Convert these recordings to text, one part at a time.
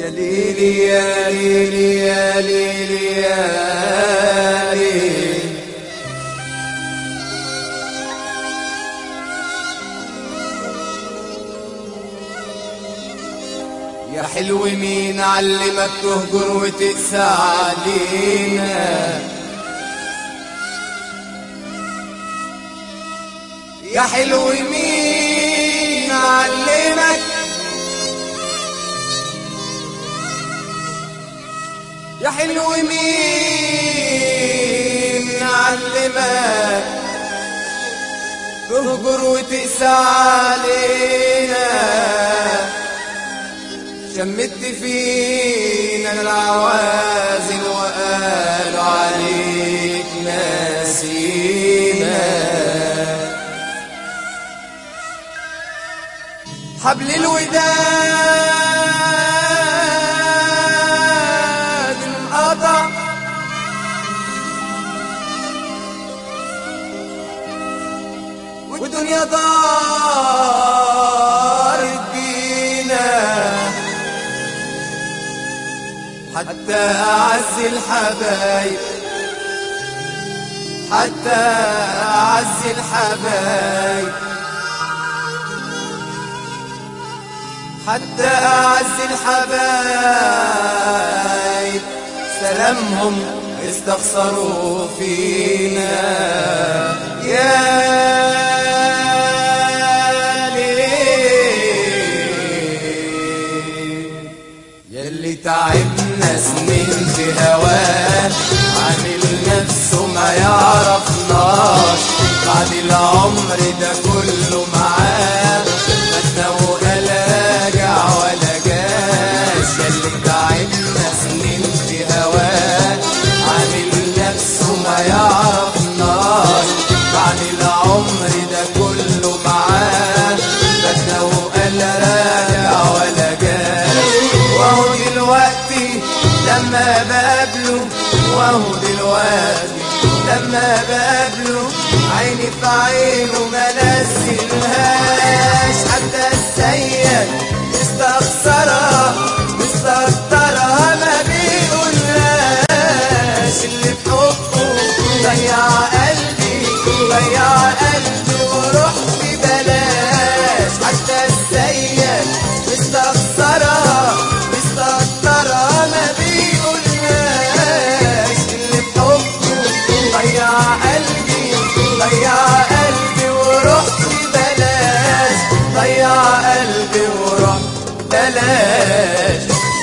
يا ليلي يا ليلي يا ليلي يا ليلي يا حلو مين علمك تهجر وتقسى علينا يا حلو مين علمك يا حلو مين علمك تهجر وتقسى علينا شمت فينا العوازل وقالوا عليك ناسينا حبل الوداد انقطع والدنيا دارت بينا حتى أعز الحبايب حتى أعز الحبايب حتى أعز الحبايب سلامهم استخسروا فينا يا ليل يلي تعبنا سنين في هواه عامل نفسه ما يعرفناش بعد العمر ده كله معاه خدنا وقال راجع ولا جاش يلي تعبنا سنين في هواه عامل نفسه ما يعرفناش بعد العمر ده كله معاه خدنا وقال راجع ولا جاش وهو دلوقتي لما بقابله وهو دلوقتي لما بقابله عيني في عينه ما نزلهاش حتى السيد مستخسرها مستكترها ما بيقولهاش اللي في حبه ضيع قلبي ضيع قلبي ورحت بلاش حتى السيد مستخسرها مستكترها ما بيقولهاش اللي في حبه ضيع قلبي ضيع قلبي ورحت بلاش ضيع قلبي ورحت بلاش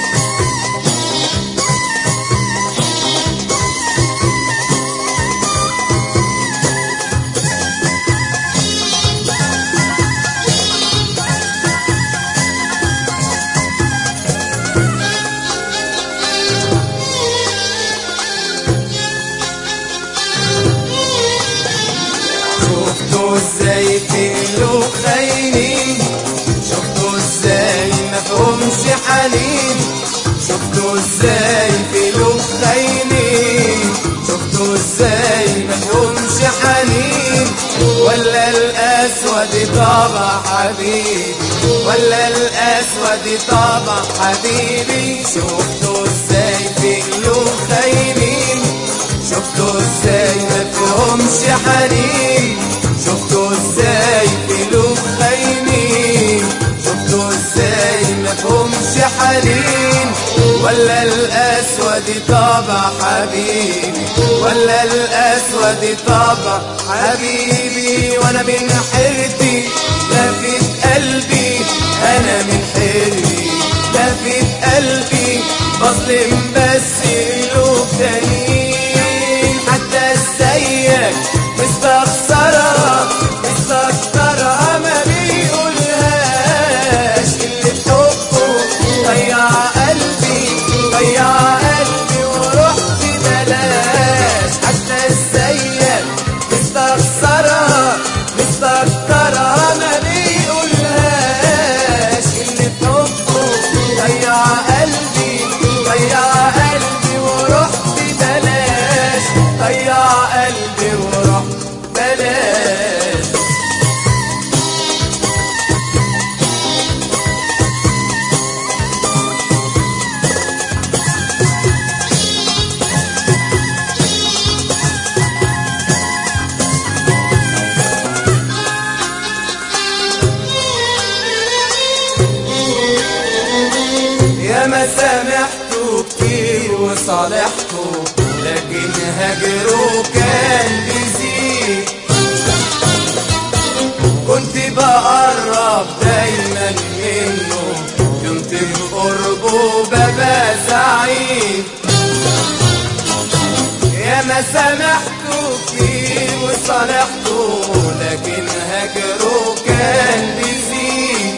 شفتوا ازاي تقلوا خاينين شفتوا ازاي مفهومش حنين شفتوا ازاي تقلوا خاينين شفتوا ازاي مفهومش حنين ولا الاسود طبع حبيبي ولا الاسود طبع حبيبي شفتوا ازاي تقلوا خاينين شفتوا ازاي مفهومش حنين شفتوا ازاي قلوب خاينين شفتوا ازاي مفهومش حنين ولا الاسود طبع حبيبي ولا الاسود طبع حبيبي وانا من حيرتي لفت قلبي انا من حيرتي لفت قلبي بظلم بس قلوب تانيين حتى ازيك مستخسرة مستكترة ما بيقولهاش اللي بحبه ضيع قلبي ضيع قلبي ورحت بلاش حتى ازيك مستخسرة مستكترة ما بيقولهاش اللي بحبه ضيع قلبي ضيع وصالحته لكن هجره كان بيزيد كنت بقرب دايما منه كنت بقربه ببقى سعيد يا ما سامحته كتير وصالحته لكن هجره كان بيزيد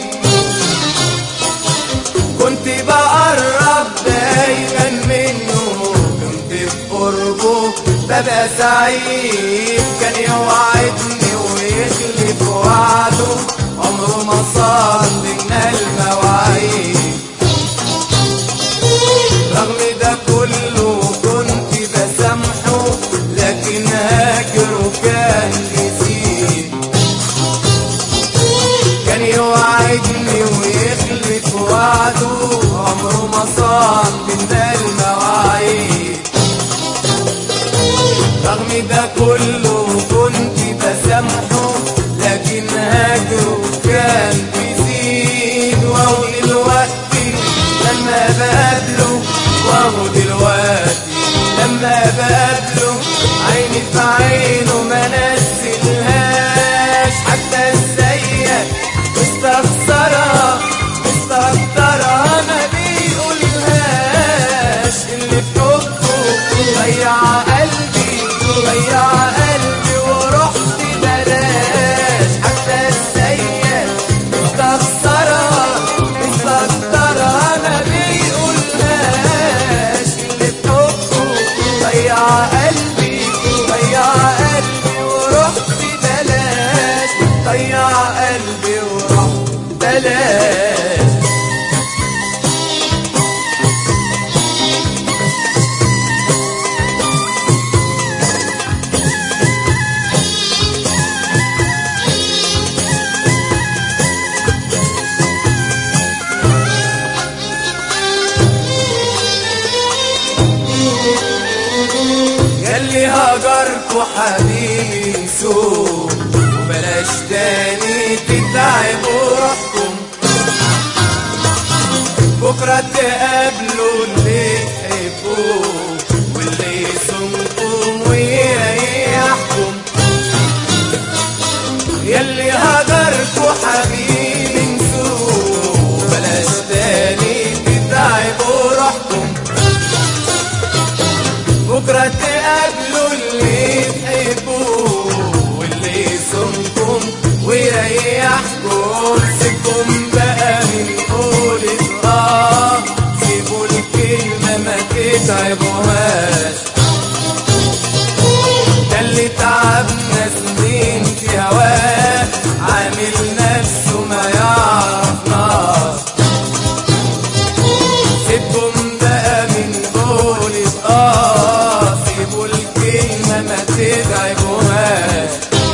كنت بقرب دايما منه كنت بقربه ببقى سعيد كان يوعدني ويخلف وعده عمره ما صار بينا المواعيد رغم ده كله كنت بسامحه لكن هاجره كان يزيد كان يوعدني ويخلف وعده عمره ما صار بينا المواعيد رغم ده كله كنت بسامحه لكن هاجره كان بيزيد وهو دلوقتي لما بقابله وهو دلوقتي لما بقابله عيني في عينه ما نزلهاش حتى ازيك مستخسرة مستكترة ما بيقولهاش اللي في حبه ضيع قلبي ضيع قلبي ورحت بلاش حتى ازيك مستخسرة مستكترة ما بيقولهاش اللي في حبه ضيع قلبي ضيع قلبي ورحت بلاش ضيع قلبي ورحت بلاش ياللي هجركوا حبيبي نسوه وبلاش تاني تتعبوا روحكم بكرة تقابلوا اللي تحبوه واللي يصومكم ويريحكم ياللي هجركوا حبيبي نسوه وبلاش تاني تتعبوا روحكم بكرة تقابلوا اللي تحبوه واللي يصومكم ويريحكم سيبكم بقى من قولة اه سيبوا الكلمة ما تتعبوهاش ده اللي تعبنا سنين في هواه عامل نفسه ما يعرفناش سيبكم بقى من قولة اه سيبوا الكلمة ما تتعبوهاش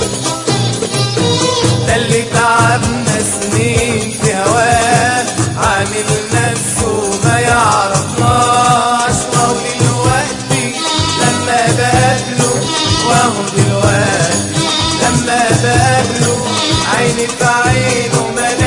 ده اللي تعبنا سنين في هواه عامل نفسه ما يعرفناش وهو دلوقتي لما بقابله وهو دلوقتي لما بقابله عيني في عينه ما